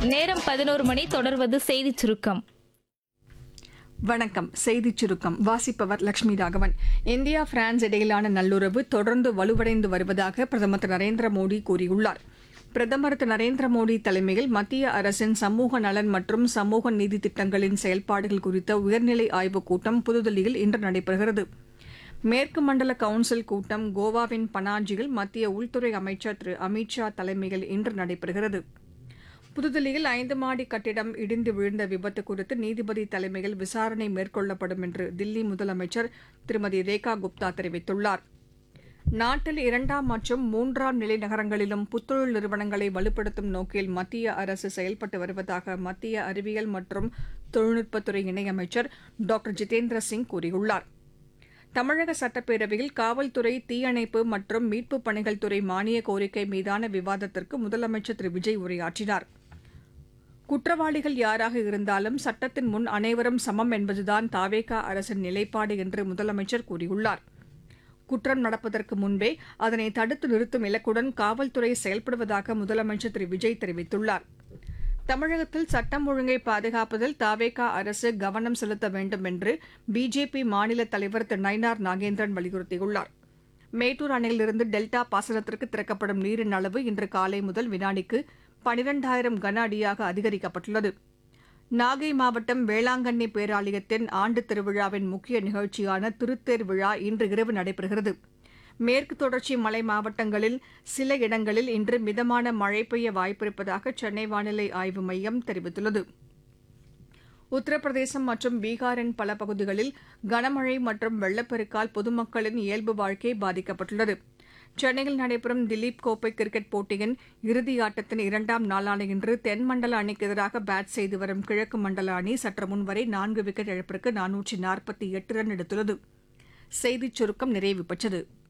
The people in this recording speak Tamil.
நேரம் பதினோரு மணி தொடர்வது செய்திச் சுருக்கம் வணக்கம் செய்திச் சுருக்கம் வாசிப்பவர் லட்சுமி ராகவன் இந்தியா பிரான்ஸ் இடையிலான நல்லுறவு தொடர்ந்து வலுவடைந்து வருவதாக பிரதமர் திரு நரேந்திர மோடி கூறியுள்ளார் பிரதமர் திரு நரேந்திர மோடி தலைமையில் மத்திய அரசின் சமூக நலன் மற்றும் சமூக நீதி திட்டங்களின் செயல்பாடுகள் குறித்த உயர்நிலை ஆய்வுக் கூட்டம் புதுதில்லியில் இன்று நடைபெறுகிறது மேற்கு மண்டல கவுன்சில் கூட்டம் கோவாவின் பனாஜியில் மத்திய உள்துறை அமைச்சர் திரு அமித்ஷா தலைமையில் இன்று நடைபெறுகிறது புதுதில்லியில் ஐந்து மாடி கட்டிடம் இடிந்து விழுந்த விபத்து குறித்து நீதிபதி தலைமையில் விசாரணை மேற்கொள்ளப்படும் என்று தில்லி முதலமைச்சர் திருமதி ரேகா குப்தா தெரிவித்துள்ளார் நாட்டில் இரண்டாம் மற்றும் மூன்றாம் நிலை நகரங்களிலும் புத்தொழில் நிறுவனங்களை வலுப்படுத்தும் நோக்கில் மத்திய அரசு செயல்பட்டு வருவதாக மத்திய அறிவியல் மற்றும் தொழில்நுட்பத்துறை இணையமைச்சர் டாக்டர் ஜிதேந்திர சிங் கூறியுள்ளார் தமிழக சட்டப்பேரவையில் காவல்துறை தீயணைப்பு மற்றும் மீட்புப் பணிகள் துறை மானிய கோரிக்கை மீதான விவாதத்திற்கு முதலமைச்சர் திரு விஜய் உரையாற்றினார் குற்றவாளிகள் யாராக இருந்தாலும் சட்டத்தின் முன் அனைவரும் சமம் என்பதுதான் தாவேகா அரசின் நிலைப்பாடு என்று முதலமைச்சர் கூறியுள்ளார் குற்றம் நடப்பதற்கு முன்பே அதனை தடுத்து நிறுத்தும் இலக்குடன் காவல்துறை செயல்படுவதாக முதலமைச்சர் திரு விஜய் தெரிவித்துள்ளார் தமிழகத்தில் சட்டம் ஒழுங்கை பாதுகாப்பதில் தாவேகா அரசு கவனம் செலுத்த வேண்டும் என்று பிஜேபி மாநில தலைவர் திரு நயினார் நாகேந்திரன் வலியுறுத்தியுள்ளார் மேட்டூர் அணையிலிருந்து டெல்டா பாசனத்திற்கு திறக்கப்படும் நீரின் அளவு இன்று காலை முதல் வினாடிக்கு பனிரெண்டாயிரம் கன அடியாக அதிகரிக்கப்பட்டுள்ளது நாகை மாவட்டம் வேளாங்கண்ணி பேராலயத்தின் ஆண்டு திருவிழாவின் முக்கிய நிகழ்ச்சியான திருத்தேர் விழா இன்று இரவு நடைபெறுகிறது மேற்கு தொடர்ச்சி மலை மாவட்டங்களில் சில இடங்களில் இன்று மிதமான மழை பெய்ய வாய்ப்பிருப்பதாக சென்னை வானிலை ஆய்வு மையம் தெரிவித்துள்ளது உத்தரப்பிரதேசம் மற்றும் பீகாரின் பல பகுதிகளில் கனமழை மற்றும் வெள்ளப்பெருக்கால் பொதுமக்களின் இயல்பு வாழ்க்கை பாதிக்கப்பட்டுள்ளது சென்னையில் நடைபெறும் திலீப் கோப்பை கிரிக்கெட் போட்டியின் இறுதி ஆட்டத்தின் இரண்டாம் நாளான இன்று தென்மண்டல அணிக்கு எதிராக பேட் செய்து வரும் கிழக்கு மண்டல அணி சற்று முன்வரை நான்கு விக்கெட் இழப்பிற்கு நானூற்றி நாற்பத்தி எட்டு ரன் எடுத்துள்ளது செய்திச் சுருக்கம் நிறைவு பெற்றது